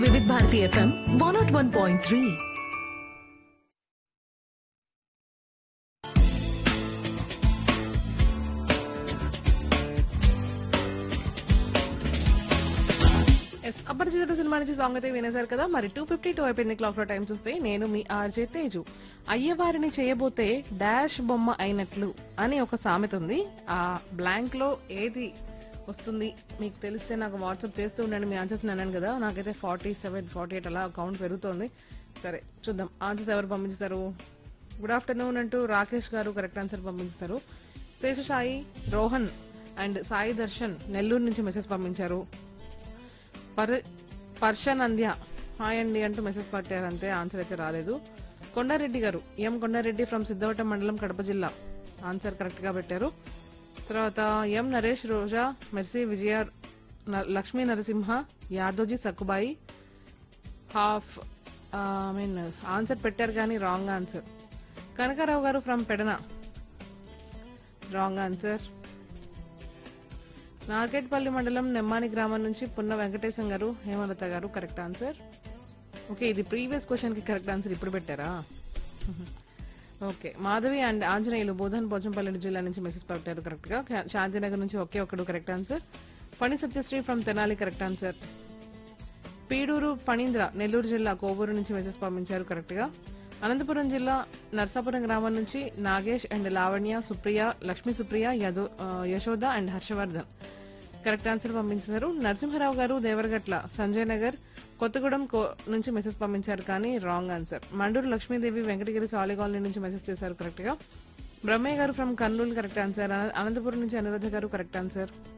వివిధ Bharati FM one naught one point three yes Aparichitudu cinema నుంచి song అయితే వినేశారు కదా మరి టూ ఫిఫ్టీ టూ అయిపోయింది క్లాక్ లో టైం చూస్తే నేను మీ ఆర్జే తేజు అయ్యవారిని చేయబోతే డాష్ బొమ్మ అయినట్లు అని ఒక సామెత ఉంది ఆ బ్లాంక్ లో ఏది వస్తుంది మీకు తెలిస్తే నాకు వాట్సాప్ చేస్తూ ఉండండి మీ ఆన్సర్స్ అన్నాను కదా నాకైతే ఫార్టీ సెవెన్ ఫార్టీ ఎయిట్ అలా కౌంట్ పెరుగుతోంది సరే చూద్దాం ఆన్సర్స్ ఎవరు పంపిస్తారు గుడ్ ఆఫ్టర్నూన్ అంటూ రాకేష్ గారు కరెక్ట్ ఆన్సర్ పంపిస్తారు శేషు సాయి రోహన్ అండ్ సాయి దర్శన్ నెల్లూరు నుంచి మెసేజ్ పంపించారు పర్ పర్షనంద్య హాయ్ అండి అంటూ మెసేజ్ పట్టారు అంతే ఆన్సర్ అయితే రాలేదు కొండారెడ్డి గారు ఎం కొండారెడ్డి ఫ్రమ్ సిద్ధవటం మండలం కడప జిల్లా ఆన్సర్ కరెక్ట్ గా పెట్టారు తర్వాత ఎం నరేష్ రోజా మెర్సీ విజయ న- Lakshmi Narasimha Yadoji Sakkubai half I mean answer పెట్టారు కానీ wrong answer Kanakarao garu from Pedana wrong answer Narketpally మండలం నెమ్మాని గ్రామం నుంచి Punna Venkatesham garu Hemalatha garu correct answer okay ఇది ప్రీవియస్ క్వశ్చన్ కి కరెక్ట్ ఆన్సర్ ఇప్పుడు పెట్టారా ఓకే మాధవి అండ్ ఆంజనేయులు బోధన్ పోచంపల్లి జిల్లా నుంచి మెసేజ్ పెట్టారు కరెక్ట్ గా శా- శాంతినగర్ నుంచి ఒకే ఒకడు కరెక్ట్ ఆన్సర్ పని Satyasri from Tenali correct answer Peeduru Phanindra Nellore జిల్లా కోవూరు నుంచి మెసేజ్ పంపించారు కరెక్ట్ గా అనంతపురం జిల్లా నర్సాపురం గ్రామం నుంచి నాగేష్ అండ్ లావణ్య సుప్రియ లక్ష్మీ సుప్రియ యదో ఆ, Yashoda and Harshavardhan correct answer పంపించారు నరసింహారావు గారు దేవరగట్ల సంజయ్ నగర్ కొత్తగూడెం కో- నుంచి మెసేజ్ పంపించారు కానీ wrong answer Manduru Lakshmidevi Venkatagiri Sali colony నుంచి మెసేజ్ చేశారు కరెక్ట్ గా బ్రహ్మయ్య గారు ఫ్రమ్ కర్నూలు కరెక్ట్ ఆన్సర్ అన- అనంతపురం నుంచి అనురాధ గారు కరెక్ట్ ఆన్సర్